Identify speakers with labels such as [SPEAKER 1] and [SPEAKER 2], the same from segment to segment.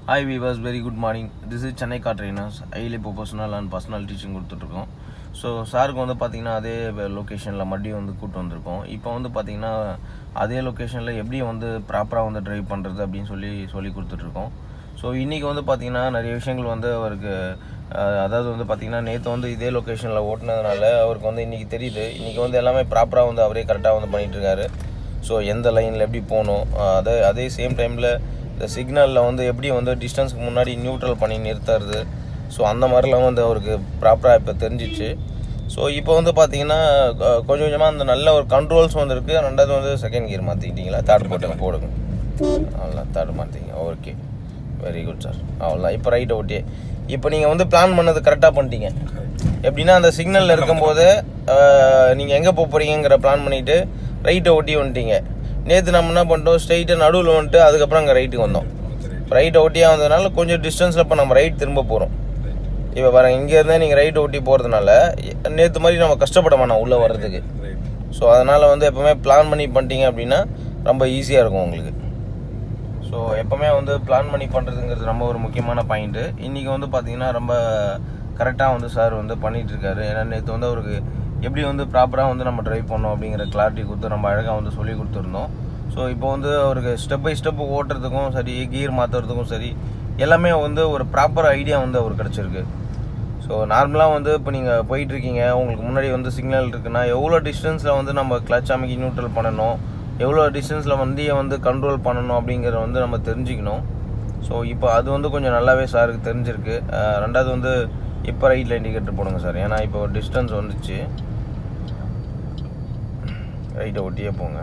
[SPEAKER 1] Hi viewers very good morning this is Chennai car trainers highly professional and personal teaching கொடுத்துட்ருக்கோம் so சாருக்கு வந்து பார்த்தீங்கன்னா அதே லொக்கேஷனில் மறுபடியும் வந்து கூட்டு வந்திருக்கோம் இப்போ வந்து பார்த்தீங்கன்னா அதே லொக்கேஷனில் எப்படி வந்து ப்ராப்பராக வந்து ட்ரைவ் பண்ணுறது அப்படின்னு சொல்லி சொல்லி கொடுத்துட்ருக்கோம் ஸோ இன்றைக்கி வந்து பார்த்தீங்கன்னா நிறைய விஷயங்கள் வந்து அவருக்கு அஹ், அதாவது வந்து பார்த்தீங்கன்னா நேற்று வந்து இதே லொக்கேஷனில் ஓட்டுனதுனால அவருக்கு வந்து இன்றைக்கி தெரியுது இன்றைக்கி வந்து எல்லாமே ப்ராப்பராக வந்து அவரே கரெக்டாக வந்து பண்ணிகிட்ருக்காரு ஸோ எந்த லைனில் எப்படி போகணும் அஹ், அதே அதே சேம் டைமில் இந்த சிக்னலில் வந்து எப்படி வந்து டிஸ்டன்ஸ்க்கு முன்னாடி நியூட்ரல் பண்ணி நிறுத்துறது ஸோ அந்த மாதிரிலாம் வந்து அவருக்கு ப்ராப்பராக இப்போ தெரிஞ்சிச்சு ஸோ இப்போ வந்து பார்த்தீங்கன்னா அஹ், கொஞ்சம் கொஞ்சமாக அந்த நல்ல ஒரு கண்ட்ரோல்ஸ் வந்துருக்கு ரெண்டாவது வந்து செகண்ட் கியர் மாற்றிக்கிட்டீங்களா தேர்ட் போட்டுங்க போடுங்க அவ்வளோ தேர்ட் மாற்றிங்க ஓகே வெரி குட் சார் அவ்வளோதான் இப்போ ரைட்டை ஓட்டி இப்போ நீங்கள் வந்து பிளான் பண்ணது கரெக்டாக பண்ணிட்டீங்க எப்படின்னா அந்த சிக்னலில் இருக்கும்போது நீங்கள் எங்கே போக போகிறீங்கிற பிளான் பண்ணிவிட்டு ரைட்டை ஒட்டி வந்துட்டீங்க நேற்று நம்ம என்ன பண்ணிட்டோம் ஸ்ட்ரைட்டாக நடுவில் வந்துட்டு அதுக்கப்புறம் அங்கே ரைட்டுக்கு வந்தோம் ரைட்டை ஒட்டியாக வந்ததுனால கொஞ்சம் டிஸ்டன்ஸில் இப்போ நம்ம ரைட் திரும்ப போகிறோம் இப்போ பாருங்க இங்கேருந்தே நீங்கள் ரைட் ஓட்டி போகிறதுனால நேற்று மாதிரி நம்ம கஷ்டப்பட வேணாம் உள்ளே வர்றதுக்கு ஸோ அதனால் வந்து எப்போவுமே பிளான் பண்ணி பண்ணிட்டீங்க அப்படின்னா ரொம்ப ஈஸியாக இருக்கும் உங்களுக்கு ஸோ எப்போவுமே வந்து பிளான் பண்ணி பண்ணுறதுங்கிறது ரொம்ப ஒரு முக்கியமான பாயிண்ட்டு இன்றைக்கி வந்து பார்த்தீங்கன்னா ரொம்ப கரெக்டாக வந்து சார் வந்து பண்ணிகிட்டு இருக்காரு ஏன்னா நேற்று வந்து அவருக்கு எப்படி வந்து ப்ராப்பராக வந்து நம்ம ட்ரைவ் பண்ணோம் அப்படிங்கிற கிளாரிட்டி கொடுத்து நம்ம அழகாக வந்து சொல்லி கொடுத்துருந்தோம் ஸோ இப்போ வந்து அவருக்கு ஸ்டெப் பை ஸ்டெப் ஓட்டுறதுக்கும் சரி கியர் மாற்றுறதுக்கும் சரி எல்லாமே வந்து ஒரு ப்ராப்பர் ஐடியா வந்து அவருக்கு கிடச்சிருக்கு ஸோ நார்மலாக வந்து இப்போ நீங்கள் போயிட்டுருக்கீங்க உங்களுக்கு முன்னாடி வந்து சிக்னல் இருக்குன்னா எவ்வளோ டிஸ்டன்ஸில் வந்து நம்ம கிளச் அமைக்கி நியூட்ரல் பண்ணணும் எவ்வளோ டிஸ்டன்ஸில் வண்டியை வந்து கண்ட்ரோல் பண்ணணும் அப்படிங்கிறத வந்து நம்ம தெரிஞ்சுக்கணும் ஸோ இப்போ அது வந்து கொஞ்சம் நல்லாவே சாருக்கு தெரிஞ்சிருக்கு அஹ் ரெண்டாவது வந்து இப்போ ரைட்டில் இண்டிகேட்டர் போடுங்க சார் ஏன்னா இப்போ டிஸ்டன்ஸ் வந்துச்சு ரைட்டை ஒட்டியே போங்க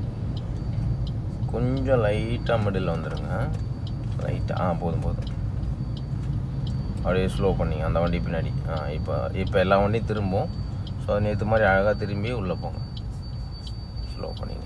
[SPEAKER 1] கொஞ்சம் லைட்டாக மிடில் வந்துடுங்க லைட்டாக ஆ போதும் போதும் அப்படியே ஸ்லோ பண்ணிங்க அந்த வண்டி பின்னாடி ஆ இப்போ இப்போ எல்லா வண்டியும் திரும்பும் ஸோ அது நேற்று மாதிரி அழகாக திரும்பி உள்ளே போங்க ஸ்லோ பண்ணிங்க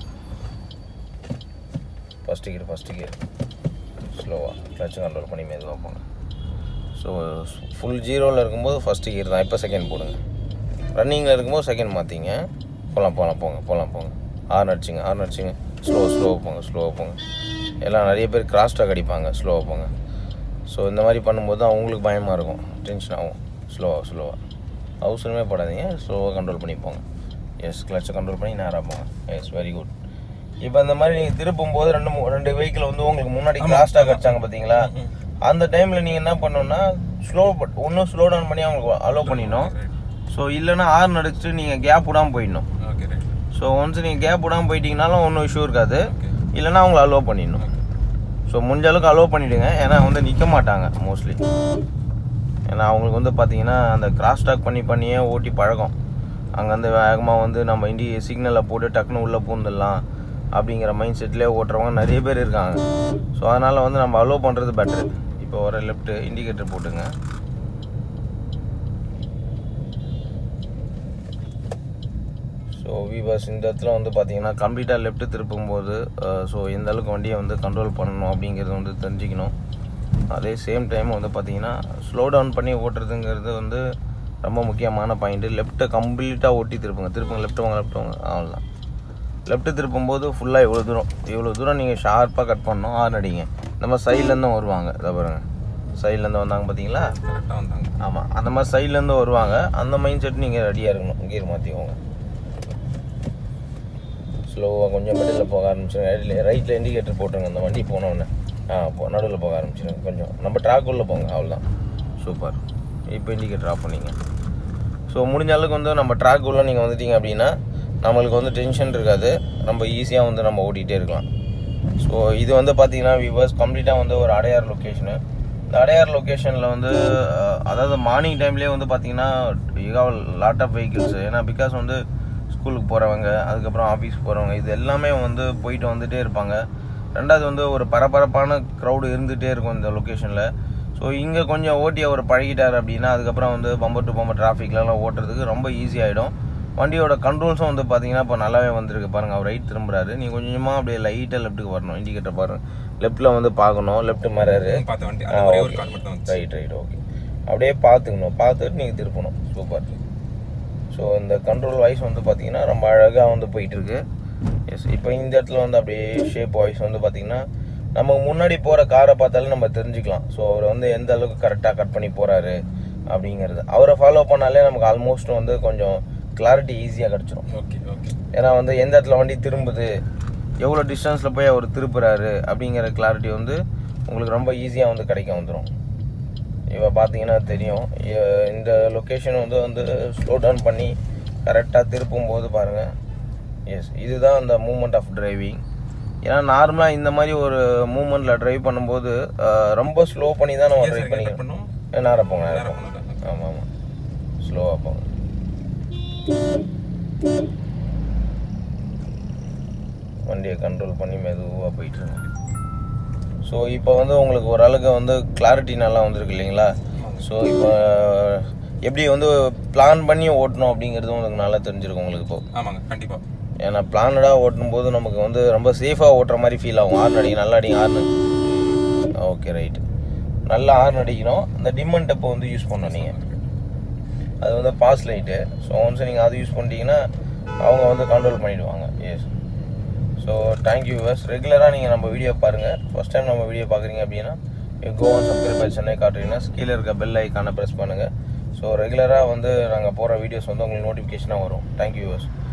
[SPEAKER 1] ஃபஸ்ட்டு கியர் ஃபஸ்ட்டு கியர் ஸ்லோவாக கிளச் கண்ட்ரோல் பண்ணி மெதுவாக போங்க ஸோ ஃபுல் ஜீரோவில் இருக்கும்போது ஃபஸ்ட்டு கியர் தான் இப்போ செகண்ட் போடுங்க ரன்னிங்கில் இருக்கும்போது செகண்ட் மாற்றிங்க போகலாம் போகலாம் போங்க போகலாம் போங்க ஆர்ன் அடிச்சிங்க ஆர்ன் அடிச்சிங்க ஸ்லோ ஸ்லோவாக போங்க ஸ்லோவாக போங்க எல்லாம் நிறைய பேர் கிராஸ் டாக் அடிப்பாங்க ஸ்லோவாக போங்க ஸோ இந்த மாதிரி பண்ணும்போது தான் அவங்களுக்கு பயமாக இருக்கும் டென்ஷன் ஆகும் ஸ்லோவாக ஸ்லோவாக அவசரமே படாதீங்க ஸ்லோவாக கண்ட்ரோல் பண்ணி போங்க எஸ் கிளச்சை கண்ட்ரோல் பண்ணி நேராக போங்க எஸ் வெரி குட் இப்போ இந்த மாதிரி நீங்கள் திருப்பும் போது ரெண்டு மூ- ரெண்டு வெஹிக்கிள் வந்து உங்களுக்கு முன்னாடி கிராஸ் டாக் அடிச்சாங்க பார்த்தீங்களா அந்த டைமில் நீங்கள் என்ன பண்ணணும்னா ஸ்லோ ஒன்றும் ஸ்லோ டவுன் பண்ணி அவங்களுக்கு அலோவ் பண்ணிடணும் ஸோ இல்லைன்னா ஆர்ன் அடிச்சுட்டு நீங்கள் கேப் விடாமல் போயிடணும்
[SPEAKER 2] ஓகே ரைட்
[SPEAKER 1] ஸோ ஒன்ஸ் நீங்கள் கேப் விடாமல் போயிட்டீங்கனாலும் ஒன்றும் இஷ்யூ இருக்காது இல்லைன்னா அவங்கள அலோவ் பண்ணிடணும் ஸோ முடிஞ்ச அளவுக்கு அலோவ் பண்ணிவிடுங்க ஏன்னா வந்து நிற்க மாட்டாங்க மோஸ்ட்லி ஏன்னா அவங்களுக்கு வந்து பார்த்தீங்கன்னா அந்த கிராஸ் டாக் பண்ணி பண்ணியே ஓட்டி பழக்கம் அங்கே வந்து வேகமாக வந்து நம்ம இண்டி சிக்னலை போட்டு டக்குன்னு உள்ளே பூந்துடலாம் அப்படிங்கிற மைண்ட் செட்லேயே ஓட்டுறவங்க நிறைய பேர் இருக்காங்க ஸோ அதனால் வந்து நம்ம அலோவ் பண்ணுறது பெட்டர் இப்போ வர லெஃப்ட்டு இண்டிகேட்டர் போட்டுங்க ஸோ விவாஸ் இந்த இடத்துல வந்து பார்த்தீங்கன்னா கம்ப்ளீட்டாக லெஃப்ட் திருப்பும்போது ஸோ எந்த அளவுக்கு வண்டியை வந்து கண்ட்ரோல் பண்ணணும் அப்படிங்கிறத வந்து தெரிஞ்சுக்கணும் அதே சேம் டைம் வந்து பார்த்தீங்கன்னா ஸ்லோ டவுன் பண்ணி ஓட்டுறதுங்கிறது வந்து ரொம்ப முக்கியமான பாயிண்ட்டு லெஃப்ட்டை கம்ப்ளீட்டாக ஓட்டி திருப்புங்க திருப்புங்க லெஃப்ட் வாங்க லெஃப்ட் வாங்க அவ்வளோதான் லெஃப்ட் திருப்பும்போது ஃபுல்லாக இவ்வளோ தூரம் இவ்வளோ தூரம் நீங்கள் ஷார்ப்பாக கட் பண்ணணும் ஆறு அடிங்க நம்ம சைட்லேருந்தும் வருவாங்க இதை பாருங்க சைட்லேருந்து வந்தாங்க பார்த்தீங்களா
[SPEAKER 2] கரெக்டாக வந்தாங்க
[SPEAKER 1] ஆமாம் அந்த மாதிரி சைட்லேருந்து வருவாங்க அந்த மைண்ட் செட் நீங்கள் ரெடியாக இருக்கணும் கீர் மாற்றிக்கோங்க ஸ்லோவாக கொஞ்சம் மிடில் போக ஆரம்பிச்சிருங்க ரைட்டில் இண்டிகேட்டர் போட்டுருங்க அந்த வண்டி போனோடனே ஆ போ நடுவில் போக ஆரம்பிச்சிருங்க கொஞ்சம் நம்ம ட்ராக் உள்ளே போங்க அவ்வளோதான் சூப்பர் இப்போ இண்டிகேட்டர் ஆஃப் பண்ணிங்க ஸோ முடிஞ்ச அளவுக்கு வந்து நம்ம ட்ராக் உள்ள நீங்கள் வந்துட்டீங்க அப்படின்னா நம்மளுக்கு வந்து டென்ஷன் இருக்காது நம்ம ஈஸியாக வந்து நம்ம ஓட்டிகிட்டே இருக்கலாம் ஸோ இது வந்து பார்த்தீங்கன்னா விவர்ஸ் கம்ப்ளீட்டாக வந்து ஒரு அடையார் லொக்கேஷனு இந்த அடையார் லொக்கேஷனில் வந்து அஹ், அதாவது மார்னிங் டைம்லேயே வந்து பார்த்தீங்கன்னா லாட் ஆஃப் வெஹிக்கிள்ஸ் ஏன்னா பிகாஸ் வந்து ஸ்கூலுக்கு போகிறவங்க அதுக்கப்புறம் ஆஃபீஸ் போகிறவங்க இது எல்லாமே வந்து போயிட்டு வந்துட்டே இருப்பாங்க ரெண்டாவது வந்து ஒரு பரபரப்பான க்ரௌடு இருந்துகிட்டே இருக்கும் இந்த லொக்கேஷனில் ஸோ இங்கே கொஞ்சம் ஓட்டி அவர் பழகிட்டார் அப்படின்னா அதுக்கப்புறம் வந்து பம்பர் டு பம்பர் டிராஃபிக்லலாம் ஓட்டுறதுக்கு ரொம்ப ஈஸி ஆகிடும் வண்டியோட கண்ட்ரோல்ஸும் வந்து பார்த்தீங்கன்னா இப்போ நல்லாவே வந்திருக்கு பாருங்கள் அவர் ரைட் திரும்புறாரு நீ கொஞ்சமாக அப்படியே லைட்டாக லெஃப்ட்டுக்கு வரணும் இண்டிகேட்டர் பாருங்க லெஃப்ட்டில் வந்து பார்க்கணும் லெஃப்ட் மரரு
[SPEAKER 2] பார்த்த வண்டி அது ஒரே ஒரு கால் மட்டும் தான் வந்துச்சு
[SPEAKER 1] ரைட் ரைட் ஓகே அப்படியே பார்த்துக்கணும் பார்த்துட்டு நீங்கள் திருப்பணும் சூப்பர் ஸோ இந்த கண்ட்ரோல் வாய்ஸ் வந்து பார்த்தீங்கன்னா ரொம்ப அழகாக வந்து போயிட்டு இருக்கு எஸ் இப்போ இந்த இடத்துல வந்து அப்படியே ஷேப் வாய்ஸ் வந்து பார்த்தீங்கன்னா நமக்கு முன்னாடி போகிற காரை பார்த்தாலே நம்ம தெரிஞ்சுக்கலாம் ஸோ அவர் வந்து எந்த அளவுக்கு கரெக்டாக கட் பண்ணி போகிறாரு அப்படிங்கிறது அவரை ஃபாலோ பண்ணாலே நமக்கு ஆல்மோஸ்ட் வந்து கொஞ்சம் கிளாரிட்டி ஈஸியாக கிடச்சிரும்
[SPEAKER 2] ஓகே ஓகே
[SPEAKER 1] ஏன்னா வந்து எந்த இடத்துல வண்டி திரும்புது எவ்வளோ டிஸ்டன்ஸில் போய் அவர் திருப்புறாரு அப்படிங்கிற கிளாரிட்டி வந்து உங்களுக்கு ரொம்ப ஈஸியாக வந்து கிடைக்க வந்துடும் இப்போ பார்த்தீங்கன்னா தெரியும் இ- இந்த லொக்கேஷன் வந்து வந்து ஸ்லோ டவுன் பண்ணி கரெக்டாக திருப்பும் போது பாருங்கள் எஸ் இதுதான் அந்த மூமெண்ட் ஆஃப் டிரைவிங் ஏன்னா நார்மலாக இந்த மாதிரி ஒரு மூமெண்ட்டில் டிரைவ் பண்ணும்போது அஹ், ரொம்ப ஸ்லோ பண்ணி தான் நம்ம
[SPEAKER 2] Yes,
[SPEAKER 1] டிரைவ்
[SPEAKER 2] sir, cut
[SPEAKER 1] பண்ணிக்கணும்
[SPEAKER 2] பண்ணும்
[SPEAKER 1] நேரம் போங்க நேரம்
[SPEAKER 2] நேரா
[SPEAKER 1] போங்க
[SPEAKER 2] போனதா?
[SPEAKER 1] ஆமாம் ஆமாம் ஸ்லோவாக போங்க வண்டியை கண்ட்ரோல் பண்ணி மெதுவாக போயிட்டுருங்க ஸோ இப்போ வந்து உங்களுக்கு ஓரளவுக்கு வந்து கிளாரிட்டி நல்லா வந்திருக்கு இல்லைங்களா ஸோ இப்போ எப்படி வந்து பிளான் பண்ணி ஓட்டணும் அப்படிங்கிறது உங்களுக்கு நல்லா தெரிஞ்சிருக்கும் உங்களுக்கு இப்போ
[SPEAKER 2] ஆமாங்க கண்டிப்பா
[SPEAKER 1] ஏன்னா பிளானடாக ஓட்டும் போது நமக்கு வந்து ரொம்ப சேஃபாக ஓட்டுற மாதிரி ஃபீல் ஆகும் ஹார்ன் அடிங்க நல்லா அடிங்க ஹார்னு ஓகே ரைட்டு நல்லா ஹார்ன் அடிக்கணும் இந்த டிம்மன் டப்பை வந்து யூஸ் பண்ணணும் நீங்கள் அது வந்து பாஸ் லைட்டு ஸோ ஒன்ஸ் நீங்கள் அது யூஸ் பண்ணிட்டீங்கன்னா அவங்க வந்து கண்ட்ரோல் பண்ணிடுவாங்க எஸ் ஸோ தேங்க்யூ விவர்ஸ் ரெகுலராக நீங்கள் நம்ம வீடியோ பாருங்கள் ஃபஸ்ட் டைம் நம்ம வீடியோ பார்க்குறீங்க அப்படின்னா கோ அண்ட் சப்ஸ்கிரைப் பை சென்னை காட்டுறீங்கன்னா கீழே இருக்க பெல் ஐக்கானை ப்ரெஸ் பண்ணுங்கள் ஸோ ரெகுலராக வந்து நாங்கள் போகிற வீடியோஸ் வந்து உங்களுக்கு நோட்டிஃபிகேஷனாக வரும் தேங்க்யூ விவர்ஸ்